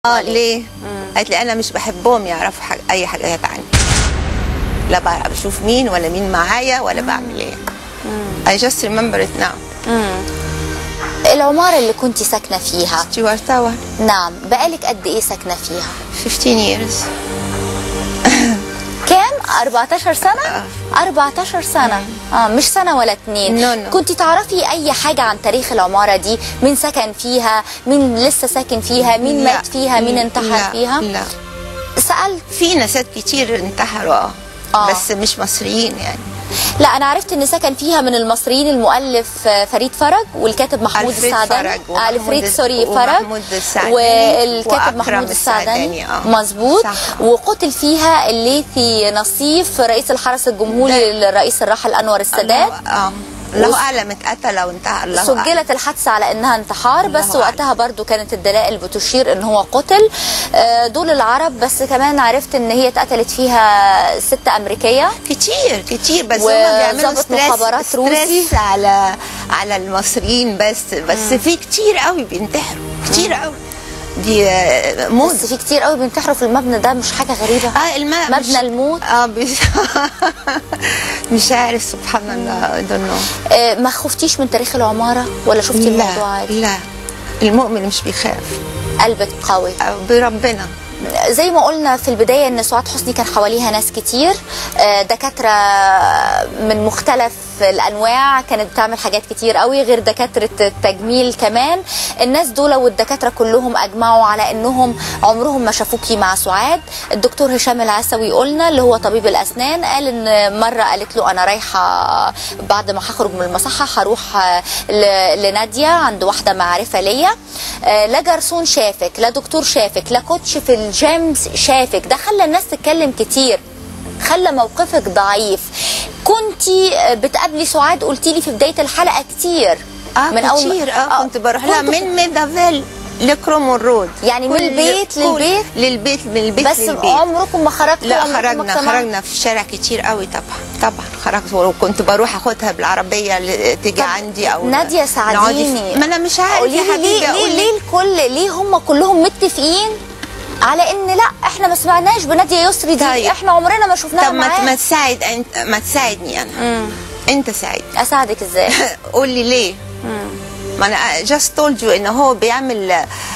اه ليه؟ قالت لي انا مش بحبهم يعرفوا حاجة اي حاجات عني لا بعرف بشوف مين ولا مين معايا ولا بعمل ايه I just remember it now العمارة اللي كنت ساكنة فيها Stewart Tower نعم بقالك قد ايه ساكنة فيها 15 years كام 14 سنة 14 سنة اه مش سنة ولا اتنين No, no. كنت تعرفي اي حاجة عن تاريخ العمارة دي مين سكن فيها مين لسه ساكن فيها مين لا. مات فيها مين انتحر لا. فيها لا سألت في ناسات كتير انتحروا اه آه. بس مش مصريين يعني لا انا عرفت ان سكن فيها من المصريين المؤلف آه، فريد فرج والكاتب محمود ألفريد السعداني فرج آه، ومحمود الفريد الس- سوري فرج ومحمود السعداني والكاتب وأكرم محمود السعداني السعداني، آه. مظبوط صح. وقتل فيها الليثي نصيف رئيس الحرس الجمهوري للرئيس الراحل انور السادات الله اه الله اعلم اتقتل او انتهى الله أعلم. سجلت الحادثة على انها انتحار بس الله وقتها برضو كانت الدلائل بتشير ان هو قتل آه، دول العرب بس كمان عرفت ان هي اتقتلت فيها ست امريكية كتير كتير بس هم وظابط بيعملوا ستريس مخابرات روسي. ستريس على على المصريين بس بس في كتير قوي بينتحروا كتير قوي دي آه، موت بس في كتير قوي بينتحروا في المبنى ده مش حاجة غريبة اه الماء مبنى الموت اه بس مش عارف سبحان الله I don't know. آه، ما خفتيش من تاريخ العمارة ولا شفتي الموضوع لا عادي لا المؤمن مش بيخاف قلبك قوي آه، بربنا زي ما قلنا في البداية ان سعاد حسني كان حواليها ناس كتير آه، دكاترة من مختلف الانواع كانت بتعمل حاجات كتير قوي غير دكاترة التجميل كمان الناس دول والدكاترة كلهم اجمعوا على انهم عمرهم ما شافوكي مع سعاد الدكتور هشام العسوي قلنا اللي هو طبيب الاسنان قال ان مرة قالت له انا رايحة بعد ما هخرج من المصحة هروح آه، ل- لنادية عند واحدة معرفة ليا آه، لا جرسون شافك لا دكتور شافك لا كوتش في الجيمز شافك ده خلى الناس تتكلم كتير خلى موقفك ضعيف كنتي آه، بتقابلي سعاد قلتي لي في بدايه الحلقه كتير اه من أول ما- كتير اه كنت بروح لها كنت- من ميدافيل لكرومون رود يعني من كل- البيت كل- للبيت؟ للبيت من البيت بس للبيت عمركم ما خرجتوا لا عمركم ما خرجنا اجتمعتوا؟ خرجنا في الشارع كتير قوي طبعا طبعا خرجت وكنت بروح اخدها بالعربيه ل- تيجي طب عندي او ناديه نقعد في- ساعديني ما انا مش عارف قولي يا لي حبيبي ليه أقول ليه لك. ليه الكل ليه هم كلهم متفقين على ان لا احنا ما سمعناش بناديه يسري دي طيب. احنا عمرنا ما شفناها طب ما معاه ما تساعد انت ما تساعدني انا انت ساعد اساعدك ازاي قول لي ليه ما انا جاست تولد يو ان هو بيعمل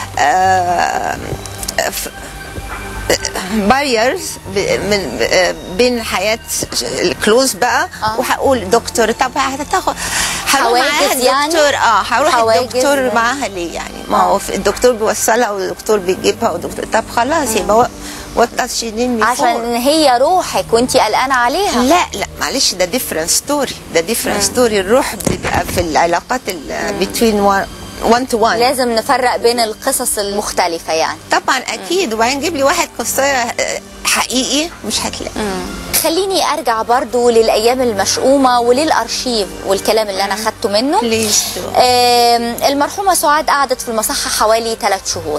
باريرز من آه، بين حياه الكلوز بقى آه. وهقول دكتور طب هتاخد هروح معاها حواجز يعني؟ الدكتور اه هروح حواجز الدكتور يعني. معاها ليه يعني ما هو في- الدكتور بيوصلها والدكتور بيجيبها والدكتور طب خلاص يبقى وات شيلين عشان هي روحك وانتي قلقانه عليها لا لا معلش ده ديفرنت ستوري ده ديفرنت ستوري الروح بتبقى في العلاقات بتوين وان تو وان لازم نفرق بين القصص المختلفه يعني طبعا اكيد وبعدين جيب لي واحد قصه حقيقي مش هتلاقي خليني ارجع برضو للايام المشؤومه وللارشيف والكلام اللي انا خدته منه بليز آم، المرحومه سعاد قعدت في المصحه حوالي ثلاث شهور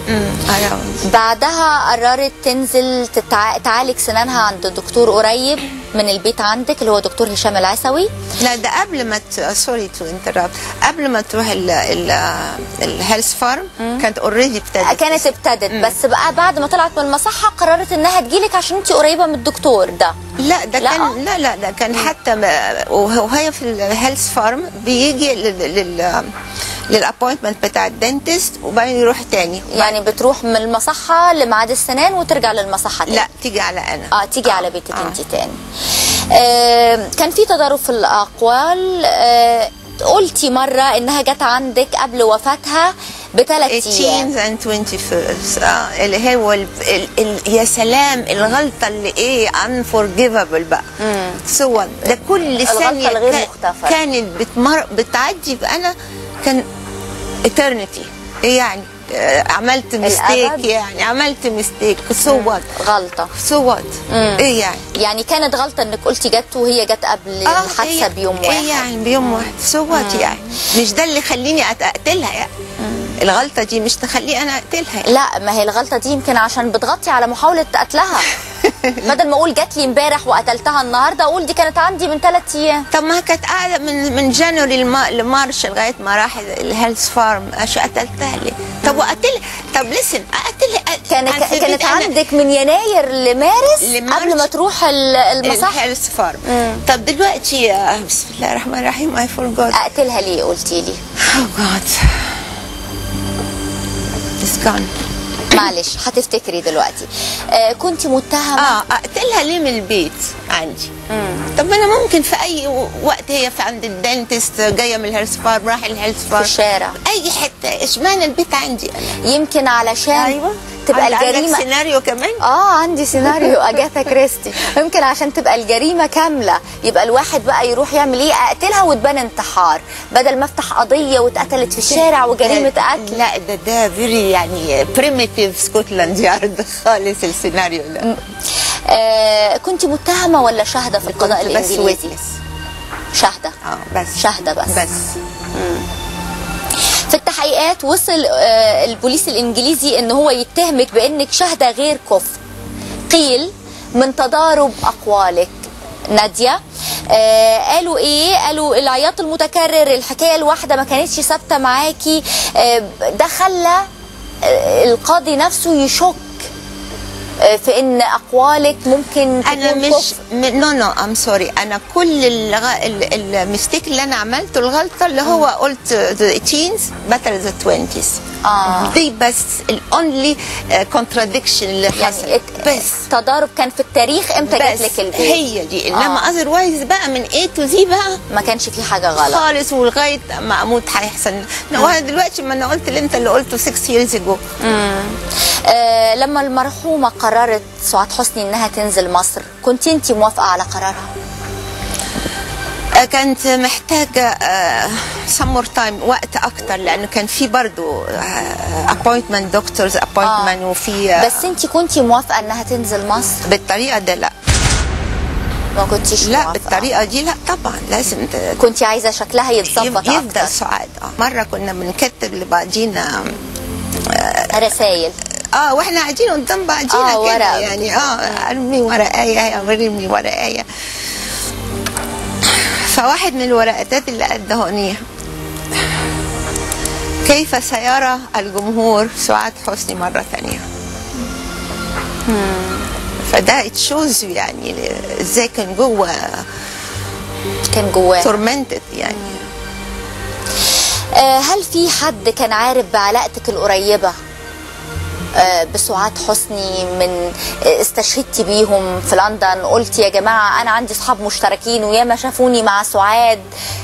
بعدها قررت تنزل تتع... تعالج سنانها عند دكتور قريب من البيت عندك اللي هو دكتور هشام العسوي لا ده قبل ما سوري تو انترابت قبل ما تروح الهيلث فارم كانت اوريدي ابتدت كانت ابتدت بس بقى بعد ما طلعت من المصحه قررت انها تجيلك عشان انت قريبه من الدكتور ده لا ده لا. كان لا لا ده كان حتى ما- وهي في الهيلث فارم بيجي لل لل للابوينتمنت بتاع الدنتست وبعدين يروح تاني يعني بتروح من المصحه لميعاد السنان وترجع للمصحه تاني لا تيجي على انا اه تيجي على بيتك انت تاني آه كان في تضارب في الاقوال آه قلتي مره انها جت عندك قبل وفاتها بثلاث ايام 18 and 21 اه اللي هو ال... ال... ال... يا سلام الغلطه اللي ايه unforgivable بقى سوى ده كل الغلطة ثانيه الغير كا- مغتفرة. كانت بتمر... بتعدي انا كان eternity ايه يعني آه، عملت ميستيك الأبد؟ يعني عملت ميستيك سو وات غلطه سو وات ايه يعني يعني كانت غلطه انك قلتي جت وهي جت قبل الحادثه إيه- بيوم ايه واحد يعني بيوم واحد سو وات يعني مش ده اللي يخليني أت- اقتلها يعني الغلطه دي مش تخليه انا اقتلها يعني. لا ما هي الغلطه دي يمكن عشان بتغطي على محاوله قتلها بدل ما اقول جات لي امبارح وقتلتها النهارده اقول دي كانت عندي من ثلاث ايام طب ما كانت قاعده من من جانوري لما- لمارش لغايه ما راح الهيلث فارم عشان قتلتها ليه؟ طب وقتل طب لسن قتلها كانت كانت عندك من يناير لمارس, لمارس. قبل ما تروح ال- المصح الهيلث فارم طب دلوقتي آه، بسم الله الرحمن الرحيم اي فورجوت اقتلها ليه قلتي لي Oh God. It's gone. معلش هتفتكري دلوقتي آه كنت متهمه اه اقتلها ليه من البيت عندي طب ما انا ممكن في اي و- وقت هي في عند الدنتست جايه من الهيلث فارم راح الهيلث في فارم الشارع اي حته اشمعنى البيت عندي انا يمكن علشان تبقى عند- عندك الجريمه سيناريو كمان اه عندي سيناريو اجاثا كريستي يمكن عشان تبقى الجريمه كامله يبقى الواحد بقى يروح يعمل ايه اقتلها وتبان انتحار بدل ما افتح قضيه واتقتلت في الشارع وجريمه قتل لا ده ده فيري يعني بريميتيف سكوتلاند يارد خالص السيناريو ده آه كنت متهمه ولا شاهده في القضاء كنت بس الانجليزي witness. شاهده اه بس شاهده بس بس في التحقيقات وصل آه، البوليس الانجليزي ان هو يتهمك بانك شاهده غير كفء قيل من تضارب اقوالك ناديه آه قالوا ايه قالوا العياط المتكرر الحكايه الواحده ما كانتش ثابته معاكي آه ده خلى آه، القاضي نفسه يشك آه، في ان اقوالك ممكن انا تكون مش كفء. نو نو ام سوري انا كل الغ... ال- المستيك اللي انا عملته الغلطه اللي هو قلت ذا teens better the 20s آه. دي بس الاونلي كونتراديكشن اللي يعني حصل ات- بس تضارب كان في التاريخ امتى جات بس لك البيت هي دي انما آه. اذروايز بقى من A to Z بقى ما كانش في حاجه غلط خالص ولغايه ما اموت هيحصل وانا دلوقتي ما انا قلت اللي انت اللي قلته 6 years ago آه لما المرحومة قررت سعاد حسني انها تنزل مصر كنت انت موافقة على قرارها آه، كانت محتاجة some more time وقت أكتر لأنه كان في برضو آه، appointment doctors appointment وفي آه، بس انت كنت موافقة انها تنزل مصر بالطريقة ده لا ما كنتيش لا موافقة. بالطريقة دي لا طبعا لازم ت- كنت عايزة شكلها يتظبط يفضل اكتر سعاد آه. مرة كنا بنكتب لبعضينا رسائل اه واحنا قاعدين قدام بعضينا آه، كده ورق. يعني اه ارمي ورقايه ارمي ورقايه فواحد من الورقات اللي قدهوني كيف سيرى الجمهور سعاد حسني مرة ثانية فده تشوز يعني ازاي كان جوه كان جواه تورمنتد يعني آه هل في حد كان عارف بعلاقتك القريبة آه، بسعاد حسني من آه، استشهدتي بيهم في لندن قلت يا جماعة أنا عندي أصحاب مشتركين وياما شافوني مع سعاد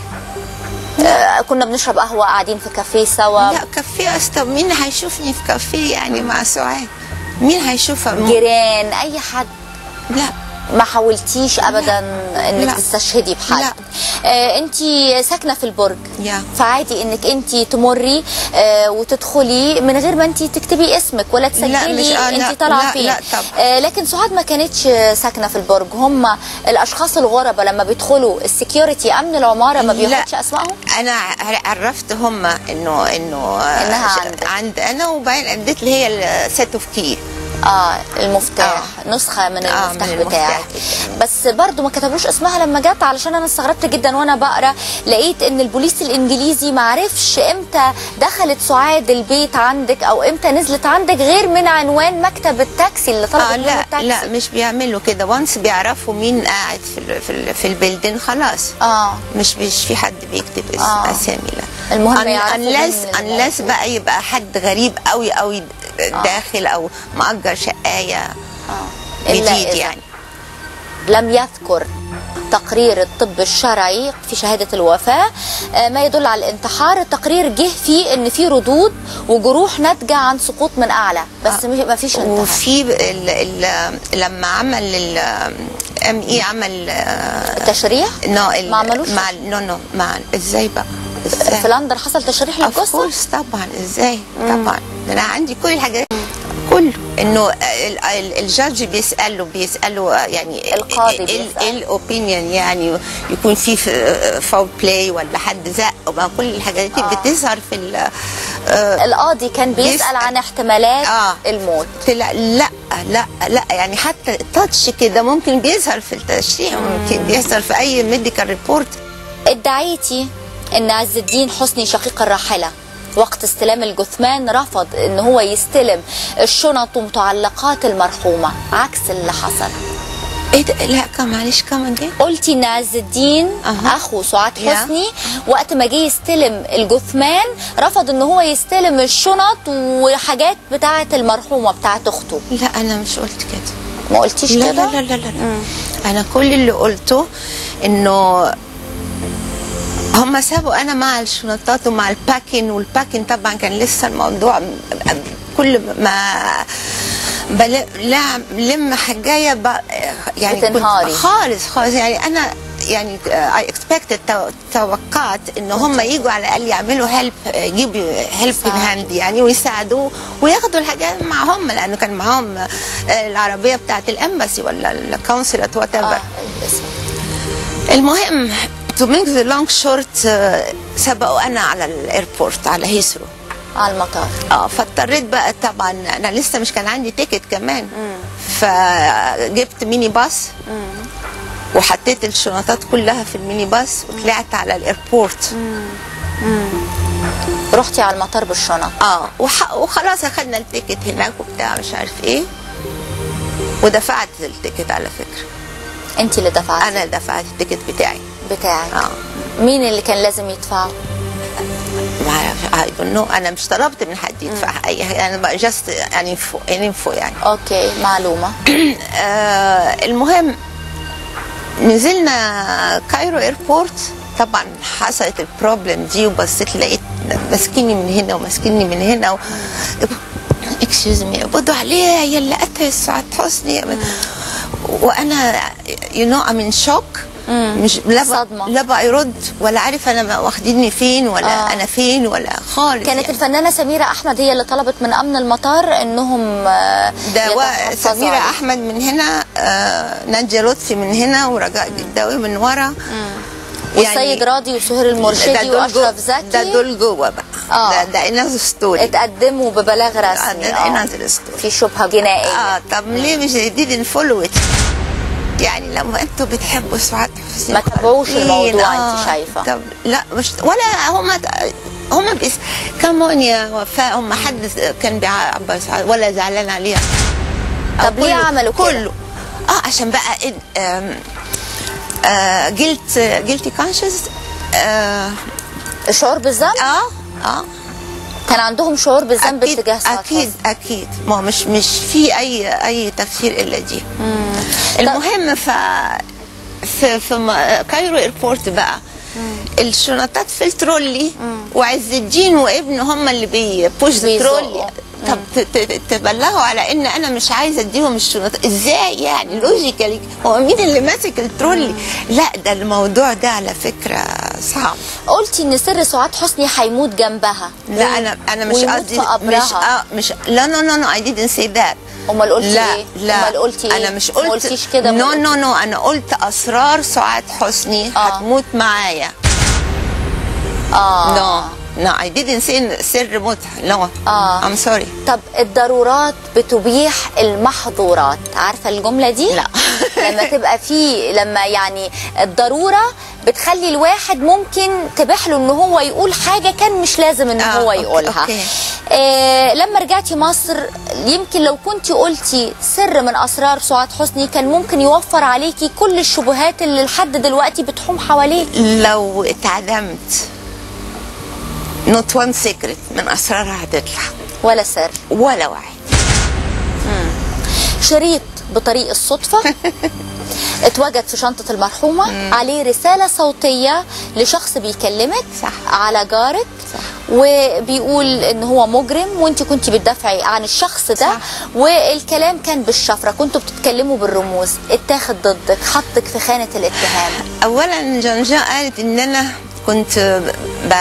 آه، كنا بنشرب قهوة قاعدين في كافيه سوا لا كافيه اصلا مين هيشوفني في كافيه يعني مع سعاد مين هيشوفها جيران أي حد لا ما حاولتيش ابدا انك لا. تستشهدي بحد لا. آه انت ساكنه في البرج يا. فعادي انك انت تمري آه وتدخلي من غير ما انت تكتبي اسمك ولا مش- تسجلي آه، لا، انت طالعه لا، فين لا، طبعا. آه لكن سعاد ما كانتش ساكنه في البرج هم الاشخاص الغرباء لما بيدخلوا السكيورتي امن العماره ما لا. بياخدش اسمائهم انا ع- عرفت هم انه انه إنها ش- عندك. عند انا وبعدين اديت لي هي السيت اوف كي اه المفتاح نسخه من آه، المفتاح من المفتاح بتاعك بس برضو ما كتبوش اسمها لما جت علشان انا استغربت جدا وانا بقرا لقيت ان البوليس الانجليزي ما عرفش امتى دخلت سعاد البيت عندك او امتى نزلت عندك غير من عنوان مكتب التاكسي اللي طلبت اه منه لا التاكسي لا مش بيعملوا كده وانس بيعرفوا مين قاعد في ال في, ال في البلدين خلاص اه مش مش في حد بيكتب اسم آه. اسامي لا المهم يعرفوا مين unless اللي unless بقى يبقى حد غريب قوي قوي داخل او مأجر شقايه آه. إلا جديد إذا يعني لم يذكر تقرير الطب الشرعي في شهادة الوفاة آه، ما يدل على الانتحار التقرير جه فيه ان في ردود وجروح ناتجة عن سقوط من اعلى بس مش- ما فيش انتحار وفي ال ال لما عمل الام اي عمل آه، التشريح نو ال- ما عملوش مع نو نو مع ازاي بقى ازاي في لندن حصل تشريح Of للجثة course طبعا ازاي طبعا ده انا عندي كل الحاجات كله انه ال- ال- الجادج بيساله بيساله يعني القاضي ال- بيسأل. ايه الاوبينيون يعني يكون في فاول بلاي ولا حد زق وما كل الحاجات دي آه. بتظهر في ال القاضي كان بيسال بيسأل. عن احتمالات آه. الموت لا لا لا لا يعني حتى التاتش كده ممكن بيظهر في التشريح ممكن بيحصل في اي ميديكال ريبورت ادعيتي ان عز الدين حسني شقيق الراحله وقت استلام الجثمان رفض ان هو يستلم الشنط ومتعلقات المرحومه عكس اللي حصل ايه ده لا كم معلش كم جاي قلتي ان عز الدين أها. اخو سعاد يا. حسني وقت ما جه يستلم الجثمان رفض ان هو يستلم الشنط وحاجات بتاعه المرحومه بتاعه اخته لا انا مش قلت كده ما قلتيش لا كده لا لا لا, لا. انا كل اللي قلته انه هم سابوا انا مع الشنطات ومع الباكين والباكين طبعا كان لسه الموضوع م- كل ما بل- لا لم حاجايه ب... يعني كنت- بتنهاري. خالص خالص يعني انا يعني اي اكسبكتد توقعت ان هم يجوا على الاقل يعملوا هيلب يجيبوا هيلب ان هاند يعني ويساعدوه وياخدوا الحاجات معهم لانه كان معاهم آه، العربيه بتاعت الامباسي ولا الكونسلات وات اه ايفر الاسم. المهم to make the long short آه، سبقوا انا على الايربورت على هيسرو على المطار اه فاضطريت بقى طبعا انا لسه مش كان عندي تيكت كمان فجبت ميني باص وحطيت الشنطات كلها في الميني باص وطلعت على الايربورت رحتي على المطار بالشنط اه وح... وخلاص اخدنا التيكت هناك وبتاع مش عارف ايه ودفعت التيكت على فكره انت اللي دفعتي انا دفعت التيكت بتاعي بتاعك اه مين اللي كان لازم يدفعه ما اعرف I don't know. انا مش طلبت من حد يدفع اي حاجه انا بقى جاست يعني انفو انفو يعني اوكي معلومه آه المهم نزلنا كايرو ايربورت طبعا حصلت البروبلم دي وبصيت لقيت ماسكيني من هنا وماسكيني من هنا و... اكسكيوز مي قبضوا عليه هي اللي قتل سعاد حسني وانا يو نو ام ان شوك مش لا صدمة. بقى لا بقى يرد ولا عارف انا واخديني فين ولا آه. آه. انا فين ولا خالص كانت يعني. الفنانه سميره احمد هي اللي طلبت من امن المطار انهم آه، ده و- يتحفظوا سميرة عليه. أحمد من هنا آه نادية لطفي من هنا ورجاء جداوي من ورا والسيد راضي وسهير ده المرشدي دول واشرف جو- زكي ده دول جوه بقى آه. ده ده انذر ستوري اتقدموا ببلاغ رسمي ده آه. انذر ستوري في شبهه جنائيه اه طب ليه مش didn't follow it يعني لما انتوا بتحبوا سعاد حسني ما تابعوش خالصين، الموضوع انت شايفة. طب لا مش ولا هم هم بس كمان يا وفاء هم حد كان بيعبر سعاد ولا زعلان عليها طب ليه كله- عملوا كده؟ كله اه عشان بقى إن- آم، آه جلت جلتي كونشس اه الشعور بالذنب اه اه كان عندهم شعور بالذنب اكيد اتجاه سعاد اكيد حسني. اكيد ما هو مش مش في اي اي تفسير الا دي المهم ف في في م- كايرو ايربورت بقى الشنطات في الترولي وعز الدين وابنه هم اللي بيبوش بيزقوا. الترولي طب ت- ت- تبلغوا على ان انا مش عايزه اديهم الشنطات ازاي يعني لوجيكالي هو مين اللي ماسك الترولي لا ده الموضوع ده على فكره صعب قلتي ان سر سعاد حسني هيموت جنبها لا انا انا مش ويموت قصدي في قبرها. مش آه مش لا نو نو نو اي didn't say that امال قلتي لا ايه لا امال قلتي ايه انا مش قلت ما قلتيش كده نو أمال نو نو انا قلت اسرار سعاد حسني آه. هتموت معايا اه نو نو اي didn't say سر موتها نو آه. ام سوري طب الضرورات بتبيح المحظورات عارفه الجمله دي لا. لما تبقى في لما يعني الضروره بتخلي الواحد ممكن تبيح له ان هو يقول حاجه كان مش لازم ان آه، هو أوكي، يقولها أوكي. آه لما رجعتي مصر يمكن لو كنت قلتي سر من اسرار سعاد حسني كان ممكن يوفر عليكي كل الشبهات اللي لحد دلوقتي بتحوم حواليك لو اتعدمت نوت وان سيكريت من اسرارها هتطلع ولا سر ولا واحد شريط بطريق الصدفة اتوجد في شنطة المرحومة عليه رسالة صوتية لشخص بيكلمك صح. على جارك صح. وبيقول ان هو مجرم وانت كنت بتدافعي عن الشخص ده صح. والكلام كان بالشفرة كنتوا بتتكلموا بالرموز اتاخد ضدك حطك في خانة الاتهام اولا جانجا قالت ان انا كنت ب...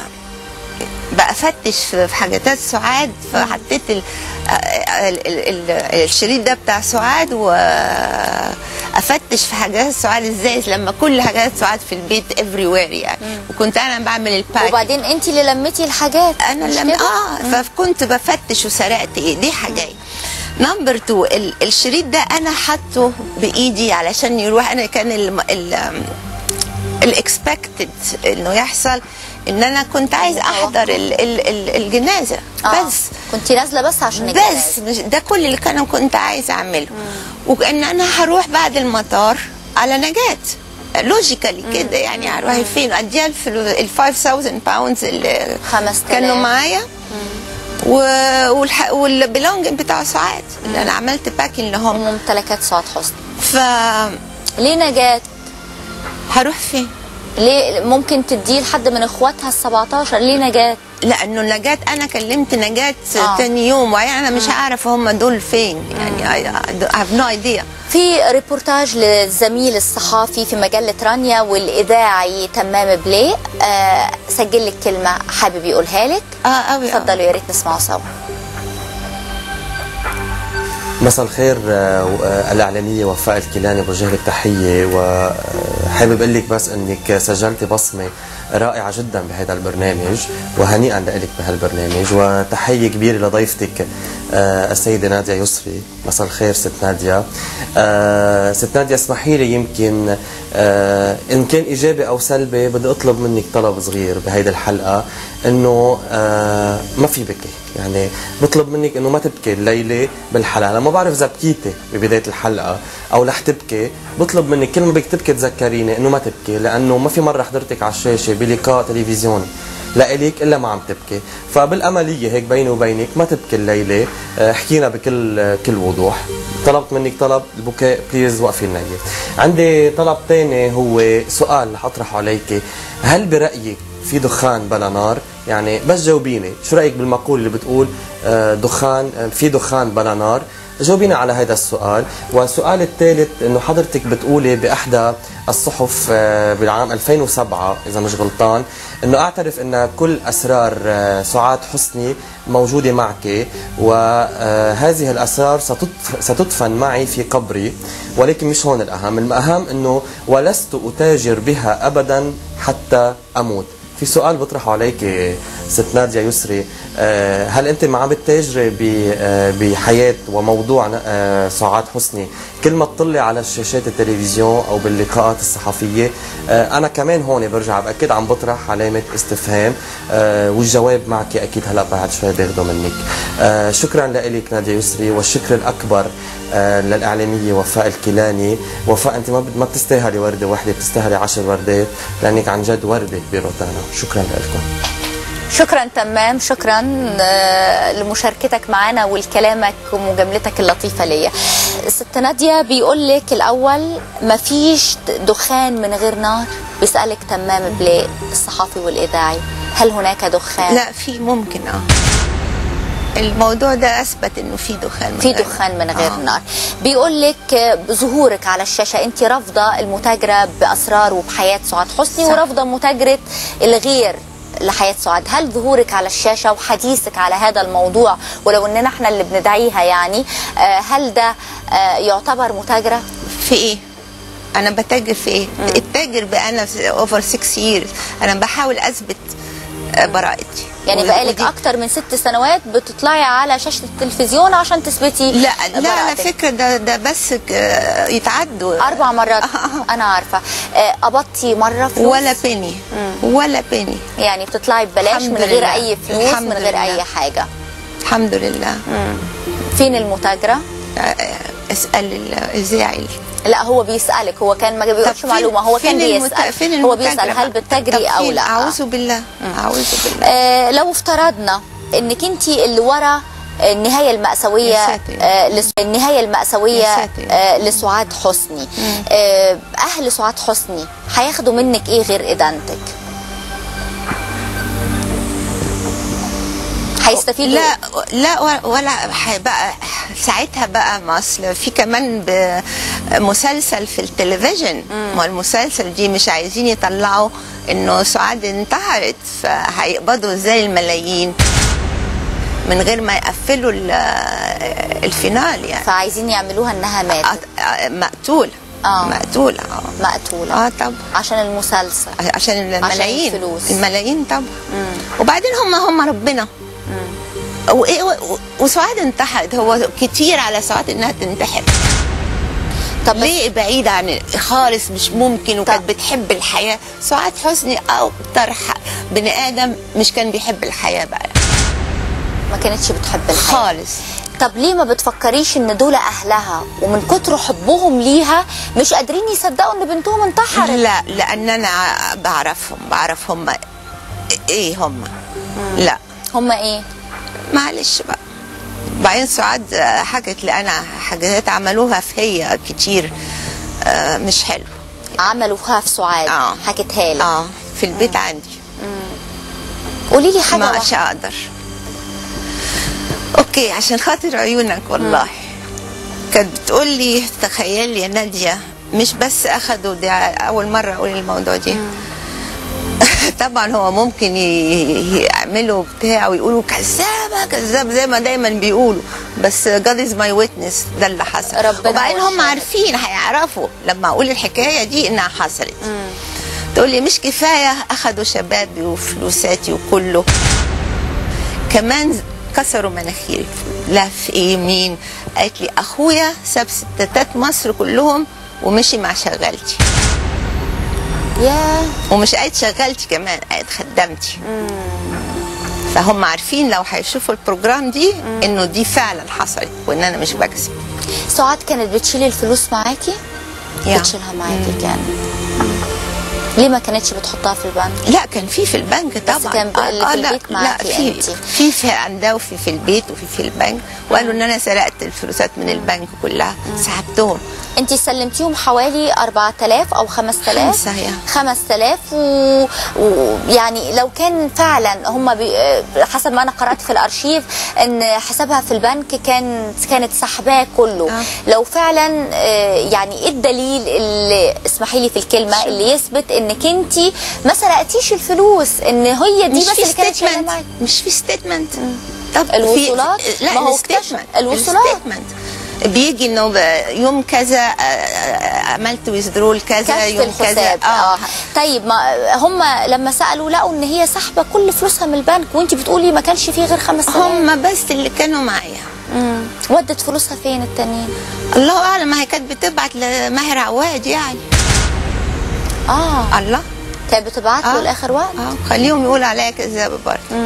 بفتش في في حاجات سعاد فحطيت ال... ال... ال... ال... الشريط ده بتاع سعاد وافتش بفتش في حاجات سعاد ازاي لما كل حاجات سعاد في البيت افري وير يعني وكنت انا بعمل الباك وبعدين انت اللي لميتي الحاجات انا مش لما كده؟ اه فكنت بفتش وسرقت ايه دي حاجه نمبر 2 ال- الشريط ده انا حاطه بايدي علشان يروح انا كان ال ال الاكسبكتد انه يحصل ان انا كنت عايز احضر ال ال ال الجنازه آه. بس كنت نازله بس عشان الجواز. بس مش ده كل اللي كان كنت عايزه اعمله وان انا هروح بعد المطار على نجاة لوجيكالي كده يعني هروح فين اديها ال 5000 باوندز اللي 5000. كانوا معايا و... والح... والبلونجن بتاع سعاد اللي انا عملت باكين لهم وممتلكات سعاد حسني ف ليه نجاة هروح فين؟ ليه ممكن تديه لحد من اخواتها ال 17 ليه نجاة لانه نجاة انا كلمت نجاة آه. تاني يوم وبعدين انا مش عارفه هم دول فين يعني I, I have no idea في ريبورتاج للزميل الصحافي في مجلة رانيا والإذاعي تمام بلي آه سجل لك كلمة حابب يقولها لك اه قوي اتفضلوا يا ريت نسمعوا سوا مساء الخير آه، آه، الإعلامية وفاء الكيلاني بوجه لك تحية وحابب أقول لك بس أنك سجلتي بصمة رائعة جدا بهذا البرنامج وهنيئا لك بهالبرنامج وتحية كبيرة لضيفتك آه، السيدة نادية يسري مساء الخير ست نادية آه، ست نادية اسمحي لي يمكن آه، إن كان إيجابي أو سلبي بدي أطلب منك طلب صغير بهيدي الحلقة إنه آه، ما في بكي يعني بطلب منك انه ما تبكي الليله بالحلقه لما بعرف اذا بكيتي ببدايه الحلقه او رح تبكي بطلب منك كل ما بدك تبكي تذكريني انه ما تبكي لانه ما في مره حضرتك على الشاشه بلقاء تلفزيوني لإلك الا ما عم تبكي فبالامليه هيك بيني وبينك ما تبكي الليله آه، حكينا بكل آه، كل وضوح طلبت منك طلب البكاء بليز وقفي النية عندي طلب تاني هو سؤال رح اطرحه عليك هل برايك في دخان بلا نار يعني بس جاوبيني شو رايك بالمقول اللي بتقول آه، دخان آه، في دخان بلا نار جاوبينا على هذا السؤال والسؤال الثالث انه حضرتك بتقولي باحدى الصحف آه، بالعام 2007 اذا مش غلطان انه اعترف ان كل اسرار آه، سعاد حسني موجوده معك وهذه الاسرار ستدف- ستدفن معي في قبري ولكن مش هون الاهم الاهم انه ولست اتاجر بها ابدا حتى اموت في سؤال بطرحه عليك ست نادية يسري آه، هل انت ما عم بتتاجري ب- آه، بحياه وموضوع آه، سعاد حسني كل ما تطلي على الشاشات التلفزيون او باللقاءات الصحفيه آه، انا كمان هون برجع باكد عم بطرح علامه استفهام آه، والجواب معك اكيد هلا بعد شوي باخده منك آه، شكرا لك نادية يسري والشكر الاكبر آه، للاعلاميه وفاء الكيلاني وفاء انت ما بت- ما بتستاهلي ورده واحده بتستاهلي عشر وردات لانك عن جد ورده بروتانا شكرا لكم شكرا تمام شكرا آه، لمشاركتك معنا ولكلامك ومجاملتك اللطيفة ليا ست نادية بيقول لك الأول مفيش دخان من غير نار بيسألك تمام بلاء الصحافي والإذاعي هل هناك دخان؟ لا في ممكن اه الموضوع ده اثبت انه في دخان من في غير دخان من غير آه. نار بيقول لك آه، ظهورك على الشاشة أنت رافضة المتاجرة بأسرار وبحياة سعاد حسني صح. ورافضة متاجرة الغير لحياة سعاد هل ظهورك على الشاشة وحديثك على هذا الموضوع ولو أننا احنا اللي بندعيها يعني آه، هل ده آه، يعتبر متاجرة؟ في ايه انا بتاجر في ايه التاجر بقى انا اوفر 6 years انا بحاول اثبت آه، براءتي يعني و- بقالك ودي- أكتر من ست سنوات بتطلعي على شاشة التلفزيون عشان تثبتي لا لا على براءتك. فكره ده ده بس ك- يتعدوا أربع مرات أنا عارفة آه، قبضتي مرة فلوس ولا بيني ولا بيني يعني بتطلعي ببلاش الحمد من غير لله. اي فلوس الحمد من غير لله. اي حاجه الحمد لله فين المتاجره آه، اسال الاذاعي لا هو بيسالك هو كان ما طب بيقولش فين- معلومه هو كان فين المت- بيسال فين هو المتاجرة بيسال هل بقى؟ بتتاجري طب او فين؟ لا اعوذ بالله اعوذ بالله آه لو افترضنا انك انت اللي ورا النهاية المأساوية يا ساتر. آه لس- النهاية المأساوية يا ساتر. آه لسعاد حسني آه أهل سعاد حسني هياخدوا منك إيه غير إدانتك؟ هيستفيدوا لا لا ولا- ولا بقى ساعتها بقى ما اصل في كمان ب- مسلسل في التلفزيون ما المسلسل دي مش عايزين يطلعوا انه سعاد انتحرت فهيقبضوا ازاي الملايين من غير ما يقفلوا ال- الفينال يعني فعايزين يعملوها إنها ماتت أت- مقتول آه. مقتوله اه مقتوله اه طبعا عشان المسلسل عشان الملايين الفلوس. الملايين طبعا وبعدين هم هم ربنا وايه و- وسعاد انتحرت هو كتير على سعاد انها تنتحر طب بس- ليه بعيدة عن خالص مش ممكن وكانت طب. بتحب الحياة سعاد حسني أكتر ح- بني آدم مش كان بيحب الحياة بقى ما كانتش بتحب الحياه خالص طب ليه ما بتفكريش ان دول اهلها ومن كتر حبهم ليها مش قادرين يصدقوا ان بنتهم انتحرت لا لأن أنا بعرفهم بعرف هم إيه هم لا هما ايه معلش بقى بعدين سعاد حكت لي أنا حاجات عملوها في هي كتير آه، مش حلو عملوها في سعاد آه. حكتها لي اه في البيت عندي قولي لي حاجه ما واحدة. مش هقدر اوكي عشان خاطر عيونك والله كانت بتقول لي تخيلي يا ناديه مش بس اخدوا دي اول مره اقول الموضوع دي طبعا هو ممكن ي- يعملوا بتاع ويقولوا كذابه كذاب زي ما دايما بيقولوا بس God is my witness ده اللي حصل ربنا وبعدين هو هم الشاهد. عارفين هيعرفوا لما اقول الحكايه دي انها حصلت تقول لي مش كفايه اخدوا شبابي وفلوساتي وكله كمان كسروا مناخيري لا في ايه مين قالت لي اخويا ساب ستات مصر كلهم ومشي مع شغالتي يا ومش قالت شغالتي كمان قالت خدمتي فهم عارفين لو هيشوفوا البروجرام دي انه دي فعلا حصلت وان انا مش بكذب سعاد كانت بتشيل الفلوس معاكي يا. بتشيلها معاكي كان ليه ما كانتش بتحطها في البنك لا كان في في البنك طبعا كان بقى اللي في لا البيت لا معاكي في أنتي. في في عندها وفي في البيت وفي في البنك وقالوا ان انا سرقت الفلوسات من البنك كلها سحبتهم انت سلمتيهم حوالي 4000 او 5000 خمسة يا. 5000 ويعني و... يعني لو كان فعلا هم بي... حسب ما انا قرات في الارشيف ان حسابها في البنك كان كانت سحباه كله آه. لو فعلا آه، يعني ايه الدليل اللي اسمحي لي في الكلمه اللي يثبت انك انت ما سرقتيش الفلوس ان هي دي مش بس في اللي كانت شايلة ستيتمنت معاكي مش في ستيتمنت طب في- الوصولات؟ لا ما هو الستيتمنت اكتشف- الوصولات. الستيتمنت بيجي انه ب- يوم كذا آه، آه، عملت ويزدرول كذا كشف يوم كذا الحساب اه طيب ما هم لما سالوا لقوا ان هي سحبه كل فلوسها من البنك وانت بتقولي ما كانش فيه غير 5000 هم بس اللي كانوا معايا مم. ودت فلوسها فين التانيين الله اعلم ما هي كانت بتبعت لماهر عواد يعني اه الله كانت بتبعت له آه. لاخر وقت اه خليهم يقولوا عليا كذابه برضه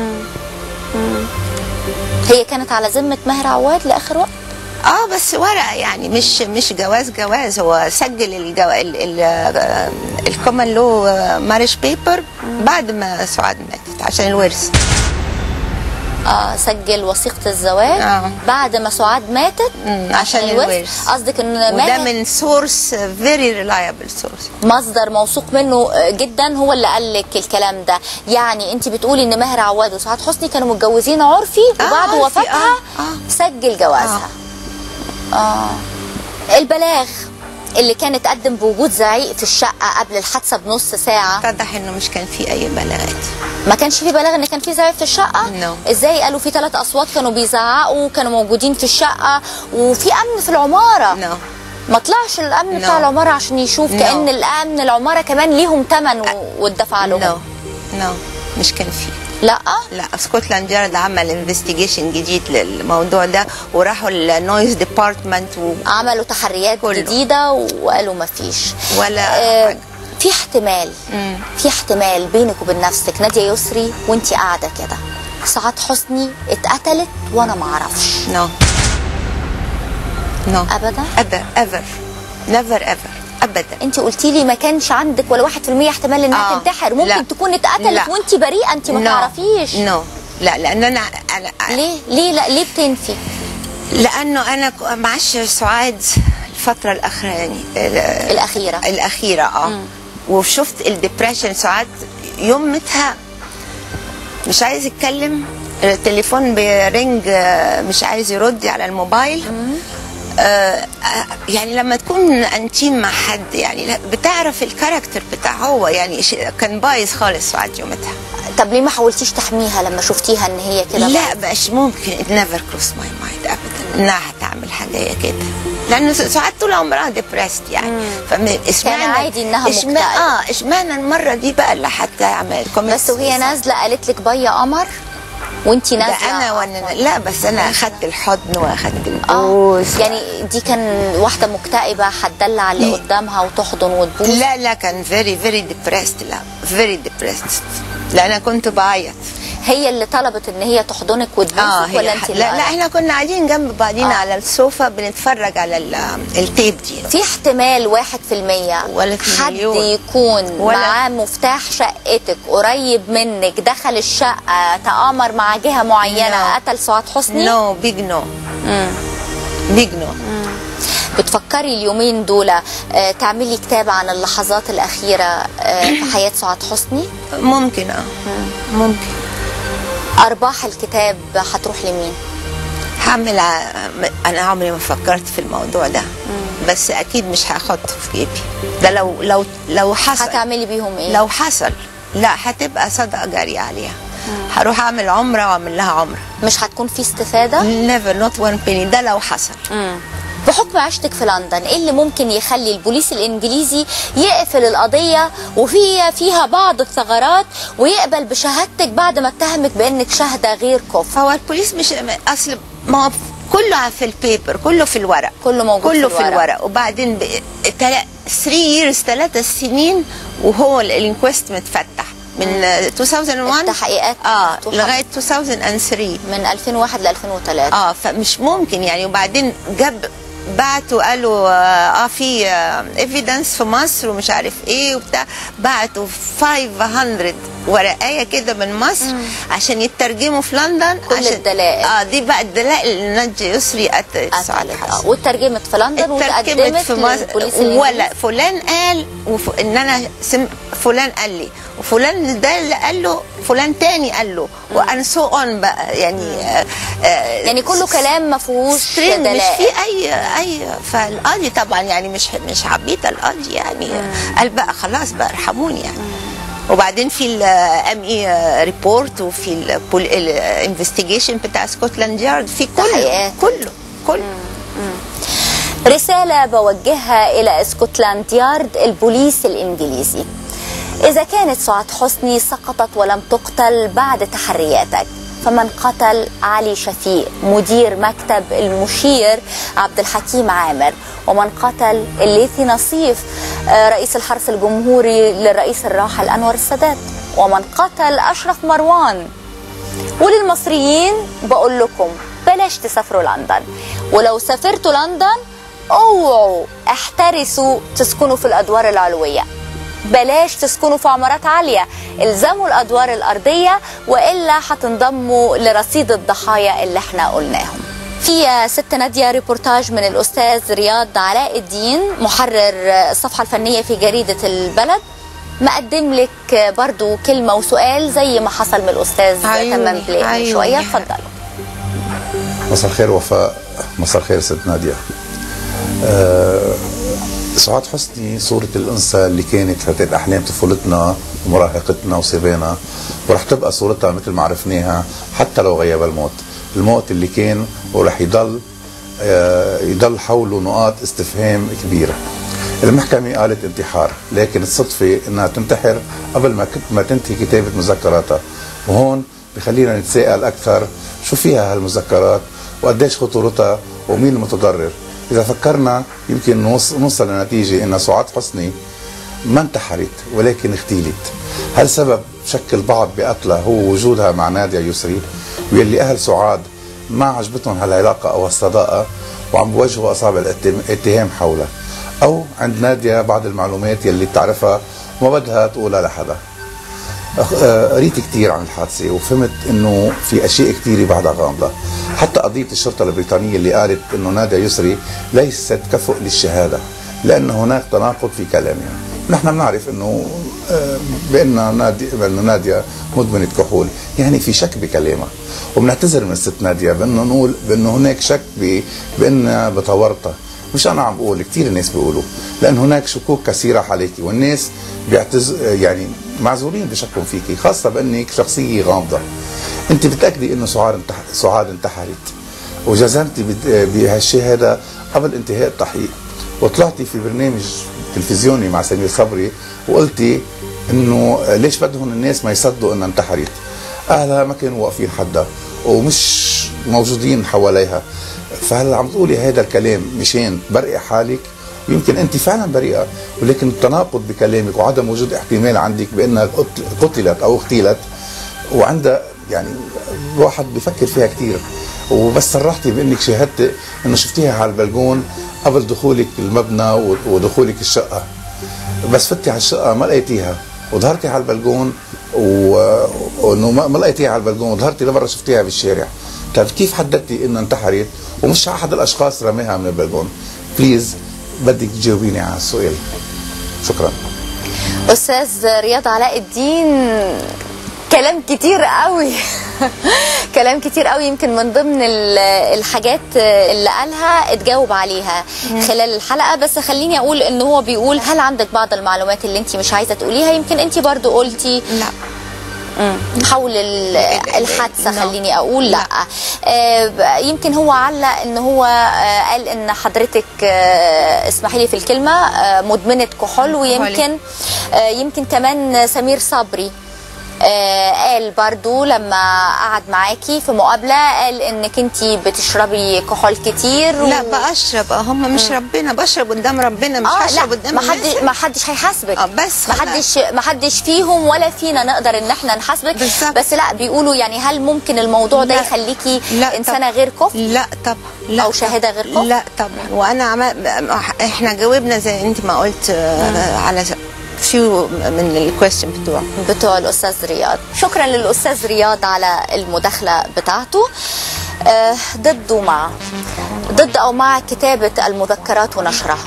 هي كانت على ذمه ماهر عواد لاخر وقت اه بس ورقه يعني مش مش جواز جواز هو سجل الجو... ال... ال... آه، الكومن لو ماريش بيبر بعد ما سعاد ماتت عشان الورث اه سجل وثيقه الزواج آه. بعد ما سعاد ماتت مم، عشان الورث. قصدك ان وده ماهر من سورس فيري ريلايبل سورس مصدر موثوق منه جدا هو اللي قال لك الكلام ده يعني انت بتقولي ان ماهر عواد وسعاد حسني كانوا متجوزين عرفي آه، وبعد عرفي، وفاتها آه، آه. سجل جوازها اه البلاغ اللي كان اتقدم بوجود زعيق في الشقه قبل الحادثه بنص ساعه اتضح انه مش كان في اي بلاغات ما كانش في بلاغ ان كان في زعيق في الشقه No. ازاي قالوا في ثلاث اصوات كانوا بيزعقوا كانوا موجودين في الشقه وفي امن في العماره نو ما طلعش الامن No. بتاع العماره عشان يشوف No. كان الامن العماره كمان ليهم ثمن واتدفع نو لهم نو مش كان في لا لا سكوتلاند يارد عمل انفستيجيشن جديد للموضوع ده وراحوا النويز ديبارتمنت و... عملوا تحريات كله. جديده وقالوا ما فيش ولا آه حاجة. في احتمال مم. في احتمال بينك وبين نفسك ناديه يسري وانت قاعده كده سعاد حسني اتقتلت وانا ما اعرفش نو نو ابدا ابدا ايفر نيفر ايفر ابدا انت قلتي لي ما كانش عندك ولا 1% احتمال انها آه. تنتحر ممكن لا. تكون اتقتلت لا. وانت بريئه انت ما No. تعرفيش نو لا لان انا انا ليه ليه لا ليه بتنفي لانه انا ك- معاش سعاد الفتره الاخرانيه ال- الاخيره الاخيره اه وشفت الدبريشن ساعات يومتها مش عايز يتكلم التليفون بيرنج آه، مش عايز يرد على الموبايل آه آه، يعني لما تكون انتيم مع حد يعني لا، بتعرف الكاركتر بتاع هو يعني ش- كان بايظ خالص سعاد يومتها طب ليه ما حاولتيش تحميها لما شفتيها ان هي كده لا بقاش ممكن it never crossed my mind ابدا انها هتعمل حاجه كده لانه ساعات طول عمرها ديبرست يعني فاشمعنى عادي إنها إشمع- مكتئبة. اه اشمعنى المره دي بقى اللي هتعمل بس وهي نازله قالت لك بيا قمر وانتي ده نازله انا وانا لا بس انا اخدت الحضن واخدت اه البوس يعني دي كان واحده مكتئبه هتدلع اللي لا. قدامها وتحضن وتبوس لا لا كان فيري فيري ديبرست لا فيري ديبرست لا انا كنت بعيط هي اللي طلبت ان هي تحضنك وتبوسك اه هي ولا انت لا لا احنا كنا قاعدين جنب بعضينا آه. على السوفا بنتفرج على ال- التيب دي في احتمال واحد في المية ولا في حد مليون. يكون ولا- معاه مفتاح شقتك قريب منك دخل الشقة تآمر مع جهة معينة No. قتل سعاد حسني نو بيج نو بيج نو بتفكري اليومين دول آه، تعملي كتاب عن اللحظات الأخيرة آه، في حياة سعاد حسني ممكن اه ممكن أرباح الكتاب هتروح لمين؟ هعمل ع- انا عمري ما فكرت في الموضوع ده بس اكيد مش هاخده في جيبي ده لو لو لو حصل هتعملي بيهم ايه؟ لو حصل لا هتبقى صدقه جاريه عليها هروح اعمل عمره واعمل لها عمره مش هتكون في استفادة؟ نيفر نوت وان بيني ده لو حصل بحكم عيشتك في لندن ايه اللي ممكن يخلي البوليس الانجليزي يقفل القضيه وفي فيها بعض الثغرات ويقبل بشهادتك بعد ما اتهمك بانك شاهده غير كفء هو البوليس مش اصل ما هو كله في البيبر كله في الورق كله موجود كله في في الورق. الورق وبعدين 3 ييرز ثلاث سنين وهو الانكويست متفتح من 2001 التحقيقات اه مفتوحة. لغايه 2003 من 2001 ل 2003 اه فمش ممكن يعني وبعدين جاب بعتوا قالوا اه في ايفيدنس في مصر ومش عارف ايه وبتاع بعتوا 500 ورقايه كده من مصر عشان يترجموا في لندن كل عشان الدلائل. اه دي بقى الدلائل اللي نجي يسري قتلت سعاد قتلت حسن اه واترجمت في لندن اتركبت واتقدمت في مصر للبوليس ولا الانجليزي فلان قال وف... ان انا سم... فلان قال لي وفلان ده اللي قال له فلان تاني قال له وان سو اون بقى يعني آه آه يعني كله كلام ما فيهوش string، مش دلائل في اي اي فالقاضي طبعا يعني مش مش عبيط القاضي يعني قال بقى خلاص بقى ارحموني يعني وبعدين في الام اي ريبورت وفي الانفستيجيشن بتاع سكوتلاند يارد في كله تحقيقات. كله كله رسالة بوجهها إلى اسكتلاند يارد البوليس الإنجليزي إذا كانت سعاد حسني سقطت ولم تقتل بعد تحرياتك فمن قتل علي شفيق مدير مكتب المشير عبد الحكيم عامر ومن قتل الليثي نصيف آه، رئيس الحرس الجمهوري للرئيس الراحل أنور السادات ومن قتل أشرف مروان وللمصريين بقول لكم بلاش تسافروا لندن ولو سافرتوا لندن اوعوا احترسوا تسكنوا في الادوار العلويه بلاش تسكنوا في عمارات عاليه الزموا الادوار الارضيه والا هتنضموا لرصيد الضحايا اللي احنا قلناهم في يا ست نادية ريبورتاج من الأستاذ رياض علاء الدين محرر الصفحة الفنية في جريدة البلد مقدم لك برضو كلمة وسؤال زي ما حصل من الأستاذ عيوني، تمام بلاي من عيوني. شوية اتفضلوا مساء الخير وفاء مساء الخير ست نادية آه سعاد حسني صورة الأنثى اللي كانت فتاة أحلام طفولتنا ومراهقتنا وصبانا ورح تبقى صورتها مثل ما عرفناها حتى لو غيب الموت الموت اللي كان ورح يضل آه يضل حوله نقاط استفهام كبيرة المحكمة قالت انتحار لكن الصدفة انها تنتحر قبل ما كت- ما تنتهي كتابة مذكراتها وهون بخلينا نتساءل اكثر شو فيها هالمذكرات وقديش خطورتها ومين المتضرر اذا فكرنا يمكن نوص- نوصل لنتيجة ان سعاد حسني ما انتحرت ولكن اغتيلت هل سبب شك البعض بقتلها هو وجودها مع نادية يسري واللي أهل سعاد ما عجبتهم هالعلاقة أو الصداقة وعم بوجهوا أصابع الاتهام- الاتهام حولها أو عند نادية بعض المعلومات يلي بتعرفها وما بدها تقولها لحدا أخ- آه، قريت كثير عن الحادثة وفهمت انه في اشياء كثيرة بعدها غامضة حتى قضية الشرطة البريطانية اللي قالت انه نادية يسري ليست كفؤ للشهادة لان هناك تناقض في كلامها نحن بنعرف انه آه، بان نادية بانه نادية مدمنة كحول يعني في شك بكلامها وبنعتذر من الست نادية بانه نقول بانه هناك شك ب- بانها بتورطها مش انا عم بقول كثير الناس بيقولوا لان هناك شكوك كثيره عليكي والناس بيعتز يعني معذورين بشكهم فيكي خاصه بانك شخصيه غامضه انت بتاكدي انه سعاد انتح... سعاد انتحرت وجزمتي بد- بهالشيء هذا قبل انتهاء التحقيق وطلعتي في برنامج تلفزيوني مع سمير صبري وقلتي انه ليش بدهم الناس ما يصدقوا انها انتحرت اهلها ما كانوا واقفين حدها ومش موجودين حواليها فهلا عم تقولي هذا الكلام مشان برئي حالك ويمكن انت فعلا بريئه ولكن التناقض بكلامك وعدم وجود احتمال عندك بانها قتل- قتلت او اغتيلت وعندها يعني الواحد بفكر فيها كثير وبس صرحتي بانك شاهدت انه شفتيها على البلكون قبل دخولك المبنى و- ودخولك الشقه بس فتي على الشقه ما لقيتيها وظهرتي على البلكون و- وانه ما ما لقيتيها على البلكون وظهرتي لبرا شفتيها بالشارع طيب كيف حددتي انها انتحرت ومش احد الاشخاص رماها من البلكون بليز بدك تجاوبيني على السؤال شكرا استاذ رياض علاء الدين كلام كتير قوي كلام كتير قوي يمكن من ضمن ال- الحاجات اللي قالها اتجاوب عليها خلال الحلقه بس خليني اقول ان هو بيقول هل عندك بعض المعلومات اللي انت مش عايزه تقوليها يمكن انت برضو قلتي لا حول ال- الحادثه لا. خليني اقول لا آه، ب- يمكن هو علق ان هو آه، قال ان حضرتك آه، اسمحي لي في الكلمه آه، مدمنه كحول ويمكن آه، يمكن كمان سمير صبري آه، قال برضو لما قعد معاكي في مقابله قال انك انت بتشربي كحول كتير و- لا بشرب اه هم مش ربنا بشرب قدام ربنا مش اه هشرب لا قدام ما الناس. حدش ما حدش هيحاسبك اه بس ما حدش ما حدش فيهم ولا فينا نقدر ان احنا نحاسبك بالظبط. بس لا بيقولوا يعني هل ممكن الموضوع ده لا. يخليكي لا انسانه طبعا. غير كفء لا طبعا لا أو شاهدة غير كفء؟ لا طبعا وانا عمل احنا جاوبنا زي انت ما قلت آه، على فيو من الكويستشن بتوعه بتوع الاستاذ رياض شكرا للاستاذ رياض على المداخله بتاعته آه، ضد ومع ضد او مع كتابه المذكرات ونشرها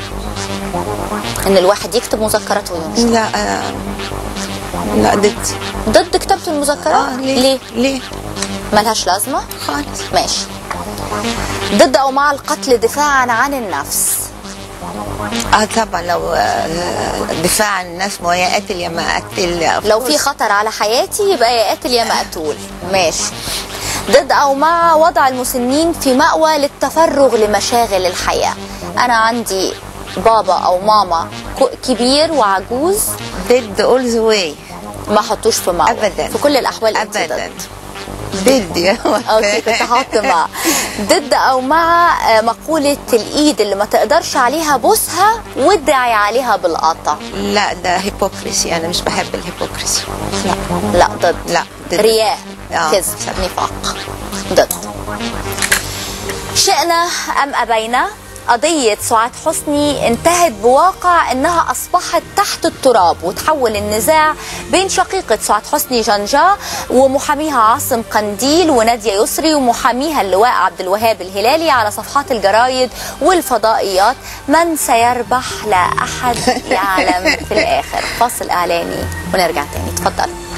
ان الواحد يكتب مذكرات وينشر لا آه، لا ضد ضد كتابه المذكرات اه ليه ليه ليه ملهاش لازمه خالص ماشي ضد او مع القتل دفاعا عن النفس اه طبعا لو آه، دفاع عن الناس ما هي قاتل يا ما قتل لو في خطر على حياتي يبقى يا قاتل يا مقتول ماشي ضد او مع وضع المسنين في مأوى للتفرغ لمشاغل الحياة انا عندي بابا او ماما ك- كبير وعجوز ضد اول ذا واي ما حطوش في مأوى أبداً. في كل الاحوال أنت ابدا ضد. ضد يا اوكي كنت هحط مع ضد او مع آه، مقولة الايد اللي ما تقدرش عليها بوسها وادعي عليها بالقطع لا ده هيبوكريسي انا مش بحب الهيبوكريسي لا لا ضد لا ضد. رياء آه، كذب صح. نفاق ضد شئنا ام ابينا قضية سعاد حسني انتهت بواقع انها اصبحت تحت التراب وتحول النزاع بين شقيقة سعاد حسني جنجا ومحاميها عاصم قنديل ونادية يسري ومحاميها اللواء عبد الوهاب الهلالي على صفحات الجرايد والفضائيات من سيربح لا احد يعلم في الاخر فاصل اعلاني ونرجع تاني اتفضلوا